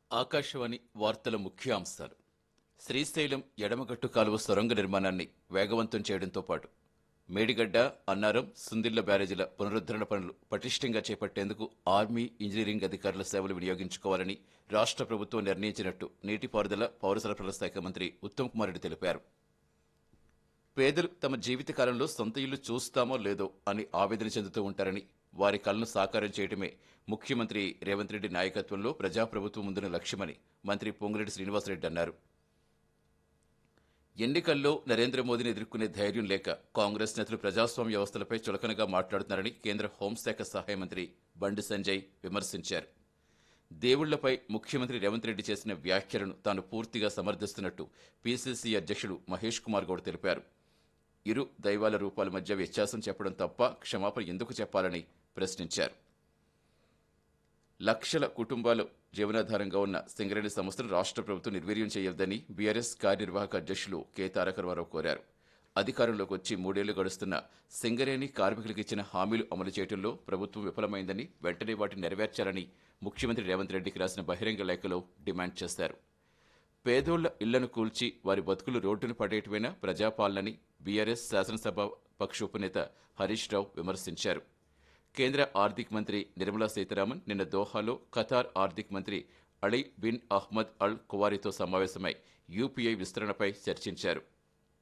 ఆకాశవాణి వార్తల ముఖ్యాంశాలు శ్రీశైలం ఎడమగట్టు కాలువ సొరంగ నిర్మాణాన్ని వేగవంతం చేయడంతో పాటు మేడిగడ్డ అన్నారం సుందిళ్ల బ్యారేజీల పునరుద్ధరణ పనులు పటిష్టంగా చేపట్టేందుకు ఆర్మీ ఇంజనీరింగ్ అధికారుల సేవలు వినియోగించుకోవాలని రాష్ట్ర ప్రభుత్వం నిర్ణయించినట్టు నీటిపారుదల పౌర సరఫరాల శాఖ మంత్రి ఉత్తమ్ కుమార్ రెడ్డి తెలిపారు పేదలు తమ జీవితకాలంలో సొంత ఇల్లు చూస్తామో లేదో అని ఆవేదన చెందుతూ ఉంటారని వారి కలను సాకారం చేయడమే ముఖ్యమంత్రి రేవంత్ రెడ్డి నాయకత్వంలో ప్రజాప్రభుత్వం ముందున్న లక్ష్యమని మంత్రి పొంగులేటి శ్రీనివాసరెడ్డి అన్నారు ఎన్నికల్లో నరేంద్ర మోదీని ఎదుర్కొనే ధైర్యం లేక కాంగ్రెస్ నేతలు ప్రజాస్వామ్య వ్యవస్థలపై చులకనగా మాట్లాడుతున్నారని కేంద్ర హోంశాఖ సహాయ మంత్రి బండి సంజయ్ విమర్శించారు దేవుళ్లపై ముఖ్యమంత్రి రేవంత్ రెడ్డి చేసిన వ్యాఖ్యలను తాను పూర్తిగా సమర్థిస్తున్నట్టు పీసీసీ అధ్యక్షుడు మహేష్ కుమార్ గౌడ్ తెలిపారు ఇరు దైవాల రూపాల మధ్య వ్యత్యాసం చెప్పడం తప్ప క్షమాపణ ఎందుకు చెప్పాలని ప్రశ్నించారు లక్షల కుటుంబాలు జీవనాధారంగా ఉన్న సింగరేణి సంస్థను రాష్ట్ర ప్రభుత్వం నిర్వీర్యం చేయొద్దని బీఆర్ఎస్ కార్యనిర్వాహక అధ్యక్షులు కె తారక రామారావు కోరారు అధికారంలోకి వచ్చి మూడేళ్లు గడుస్తున్న సింగరేణి కార్మికులకు ఇచ్చిన హామీలు అమలు చేయడంలో ప్రభుత్వం విఫలమైందని వెంటనే వాటిని నెరవేర్చాలని ముఖ్యమంత్రి రేవంత్ రెడ్డికి రాసిన బహిరంగ లేఖలో డిమాండ్ చేశారు పేదోళ్ల ఇళ్లను కూల్చి వారి బతుకులు రోడ్డును పడేయటమేనా ప్రజాపాలనని బీఆర్ఎస్ శాసనసభ పక్ష ఉపనేత హరీష్ రావు విమర్శించారు కేంద్ర ఆర్థిక మంత్రి నిర్మలా సీతారామన్ నిన్న దోహాలో ఖతార్ ఆర్థిక మంత్రి అలీ బిన్ అహ్మద్ అల్ కువారితో సమావేశమై యూపీఐ విస్తరణపై చర్చించారు